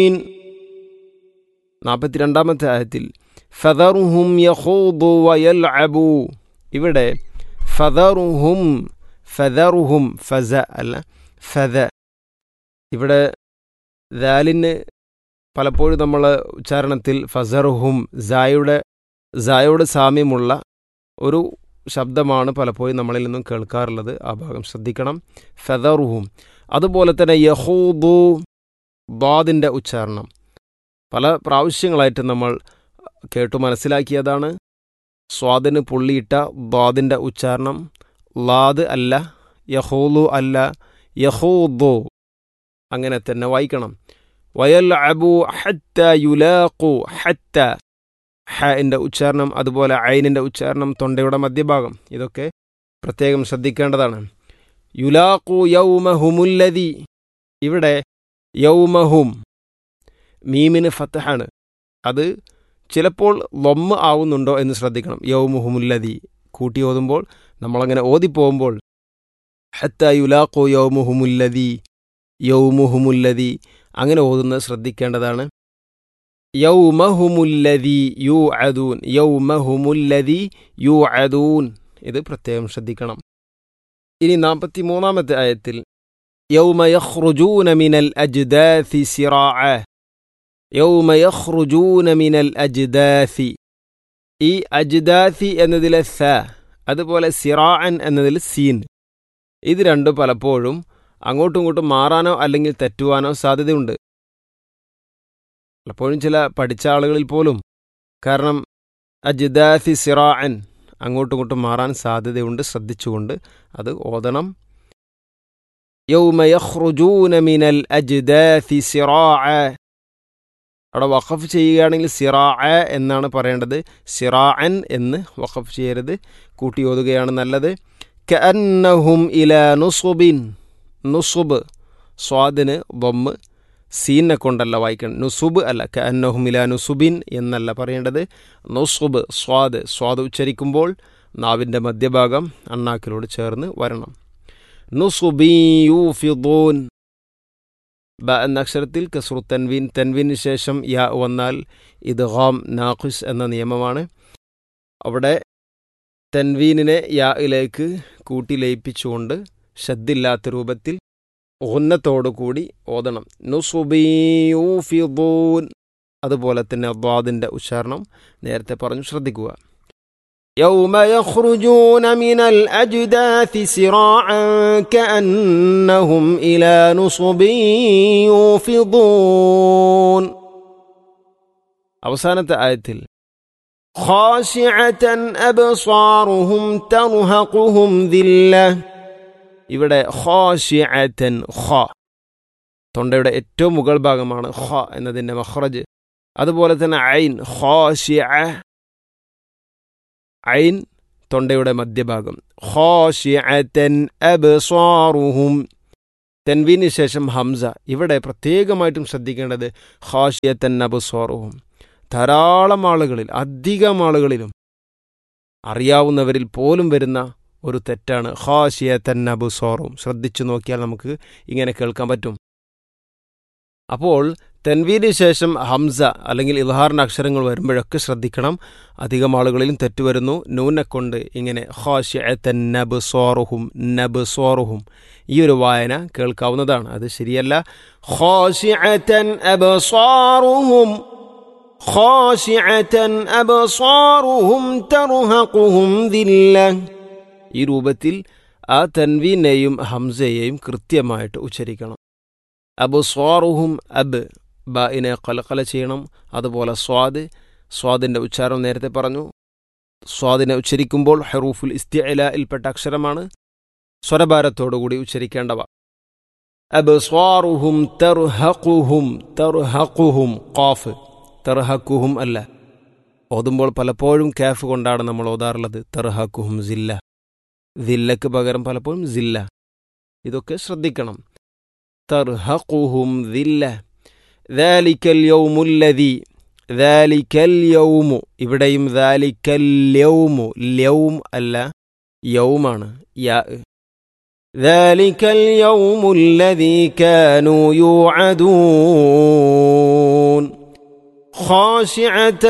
നാൽപ്പത്തിരണ്ടാമത്തെ ആയത്തിൽ ഫദറുഹും യഹൂദു വയൽഅബു ഇവിടെ ഫദറുഹും ഫദറുഹും ഫസ അല്ല ഫദ ഇവിടെ ദാലിന് പലപ്പോഴും നമ്മൾ ഉച്ചാരണത്തിൽ ഫസറുഹും സായുടെ സായോട് സാമ്യമുള്ള ഒരു ശബ്ദമാണ് പലപ്പോഴും നമ്മളിൽ നിന്നും കേൾക്കാറുള്ളത് ആ ഭാഗം ശ്രദ്ധിക്കണം ഫെദറുഹും അതുപോലെ തന്നെ യഹൂദു ബാദിൻ്റെ ഉച്ചാരണം പല പ്രാവശ്യങ്ങളായിട്ട് നമ്മൾ കേട്ടു മനസ്സിലാക്കിയതാണ് സ്വാദിന് പുള്ളിയിട്ട ബാദിൻ്റെ ഉച്ചാരണം ലാദ് അല്ല യഹൂലു അല്ല യഹൂദു അങ്ങനെ തന്നെ വായിക്കണം വയൽ അബു ഹത്ത യുലാഖു ഹത്ത ഹാൻ്റെ ഉച്ചാരണം അതുപോലെ ഐനിൻ്റെ ഉച്ചാരണം തൊണ്ടയുടെ മധ്യഭാഗം ഇതൊക്കെ പ്രത്യേകം ശ്രദ്ധിക്കേണ്ടതാണ് യുലാഖു യൗമഹുമുല്ലതി ഇവിടെ യൗമഹും മീമിന് ഫത്തഹാണ് അത് ചിലപ്പോൾ ലൊമ്മ ആവുന്നുണ്ടോ എന്ന് ശ്രദ്ധിക്കണം യൗമുഹുമുല്ലതി കൂട്ടി ഓതുമ്പോൾ നമ്മളങ്ങനെ ഓതിപ്പോകുമ്പോൾ ഹത്ത യുലാഖു യൗമുഹുമുല്ലതി യൗമുഹുമുല്ലതി അങ്ങനെ ഓതുന്നത് ശ്രദ്ധിക്കേണ്ടതാണ് യൗമഹുമുല്ലതി യു അദൂൻ യൗമഹുമുല്ലതി യു അദൂൻ ഇത് പ്രത്യേകം ശ്രദ്ധിക്കണം ഇനി നാൽപ്പത്തി മൂന്നാമത്തെ ആയത്തിൽ യൗമ യഖ്റുജൂന മിനൽ അജ്ദാഥി സിറാഅ യൗമ യഖ്റുജൂന മിനൽ അജ്ദാഥി ഈ അജ്ദാഥി എന്നതിലെ സ അതുപോലെ സിറാഅൻ എന്നതിൽ സീൻ ഇത് രണ്ടും പലപ്പോഴും അങ്ങോട്ടും ഇങ്ങോട്ടും മാറാനോ അല്ലെങ്കിൽ തെറ്റുവാനോ സാധ്യതയുണ്ട് പലപ്പോഴും ചില പഠിച്ച ആളുകളിൽ പോലും കാരണം അജിദാഫി സിറാഅൻ അങ്ങോട്ടും ഇങ്ങോട്ടും മാറാൻ സാധ്യതയുണ്ട് ശ്രദ്ധിച്ചുകൊണ്ട് അത് ഓതണം യൗമ യഖ്റുജൂന മിനൽ അജ്ദാഫി സിറാഅ അവിടെ വഖഫ് ചെയ്യുകയാണെങ്കിൽ സിറാഅ എന്നാണ് പറയേണ്ടത് സിറാഅൻ എന്ന് വഖഫ് ചെയ്യരുത് കൂട്ടി ഓതുകയാണ് നല്ലത് കഅന്നഹും ഇലാ നുസുബിൻ നുസുബ് സ്വാദിന് ബൊമ്മ് സീനെ കൊണ്ടല്ല വായിക്കണം നുസുബ് അല്ല കഅന്നഹുമില നുസുബിൻ എന്നല്ല പറയേണ്ടത് നുസുബ് സ്വാദ് സ്വാദ് ഉച്ചരിക്കുമ്പോൾ നാവിൻ്റെ മധ്യഭാഗം അണ്ണാക്കിലോട് ചേർന്ന് വരണം നുസുബിയൂഫിദൂൻ ബ എന്ന അക്ഷരത്തിൽ കസ്രു തൻവീൻ തൻവീന് ശേഷം യാ വന്നാൽ ഇത് ഹാം നാഖുസ് എന്ന നിയമമാണ് അവിടെ തൻവീനിനെ യായിലേക്ക് കൂട്ടി ലയിപ്പിച്ചുകൊണ്ട് ശദ്ദില്ലാത്ത രൂപത്തിൽ കൂടി ഓതണം നുസുബിയൂഫിദൂൻ അതുപോലെ തന്നെ അബ്വാദിൻ്റെ ഉച്ചാരണം നേരത്തെ പറഞ്ഞു ശ്രദ്ധിക്കുക يوم يخرجون من الأجداث سراعا كأنهم إلى نصب يوفضون അവസാനത്തെ ആയത്തിൽ خاشعة أبصارهم ترهقهم ذِلَّةٌ ഇവിടെ ഖാഷിഅതൻ ഖ തൊണ്ടയുടെ ഏറ്റവും മുകൾ ഭാഗമാണ് ഖ എന്നതിൻ്റെ മഖ്റജ് അതുപോലെ തന്നെ ഐൻ ഖാഷിഅ ഐൻ തൊണ്ടയുടെ മധ്യഭാഗം ഖാഷിഅതൻ അബ്സാറുഹും തെൻവീന് ശേഷം ഹംസ ഇവിടെ പ്രത്യേകമായിട്ടും ശ്രദ്ധിക്കേണ്ടത് ഖാഷിയത്തൻ അബ്സാറുഹും ധാരാളം ആളുകളിൽ അധികം ആളുകളിലും അറിയാവുന്നവരിൽ പോലും വരുന്ന ഒരു തെറ്റാണ് ഹാഷിയത്തൻ അബുസോറും ശ്രദ്ധിച്ചു നോക്കിയാൽ നമുക്ക് ഇങ്ങനെ കേൾക്കാൻ പറ്റും അപ്പോൾ തെൻവീന് ശേഷം ഹംസ അല്ലെങ്കിൽ ഇൽഹാറിൻ്റെ അക്ഷരങ്ങൾ വരുമ്പോഴൊക്കെ ശ്രദ്ധിക്കണം അധികം ആളുകളിലും തെറ്റ് വരുന്നു നൂനെ കൊണ്ട് ഇങ്ങനെ ഹാഷിയത്തൻ നബ് സോറുഹും നബ് സോറുഹും ഈ ഒരു വായന കേൾക്കാവുന്നതാണ് അത് ശരിയല്ല ഹാഷിയത്തൻ അബ്സാറുഹും ഖാശിഅതൻ അബ്സാറുഹും തർഹഖുഹും ദില്ലഹ് ഈ രൂപത്തിൽ ആ തൻവീനെയും ഹംസയെയും കൃത്യമായിട്ട് ഉച്ചരിക്കണം അബ് സ്വാറുഹും അബ് ബിനെ കലക്കല ചെയ്യണം അതുപോലെ സ്വാദ് സ്വാദിൻ്റെ ഉച്ചാരണം നേരത്തെ പറഞ്ഞു സ്വാദിനെ ഉച്ചരിക്കുമ്പോൾ ഹെറൂഫുൽ ഇസ്തിഅലയിൽപ്പെട്ട അക്ഷരമാണ് സ്വരഭാരത്തോടുകൂടി ഉച്ചരിക്കേണ്ടവ അബ് സ്വാറുഹും തെർഹഖുഹും തെർഹഖുഹും ഖാഫ് തെർഹക്കുഹും അല്ല ഓതുമ്പോൾ പലപ്പോഴും കാഫ് കൊണ്ടാണ് നമ്മൾ ഓതാറുള്ളത് തെർഹക്കുഹും ജില്ല ദില്ലക്ക് പകരം പലപ്പോഴും ജില്ല ഇതൊക്കെ ശ്രദ്ധിക്കണം തർഹഖുഹും ദില്ല ദാലിക്കൽ യൗമുല്ലതി ദാലിക്കൽ യൗമു ഇവിടെയും ദാലിക്കൽ യൗമു ലൗം അല്ല യൗമാണ് യാ ذلك اليوم الذي كانوا يوعدون خاشعة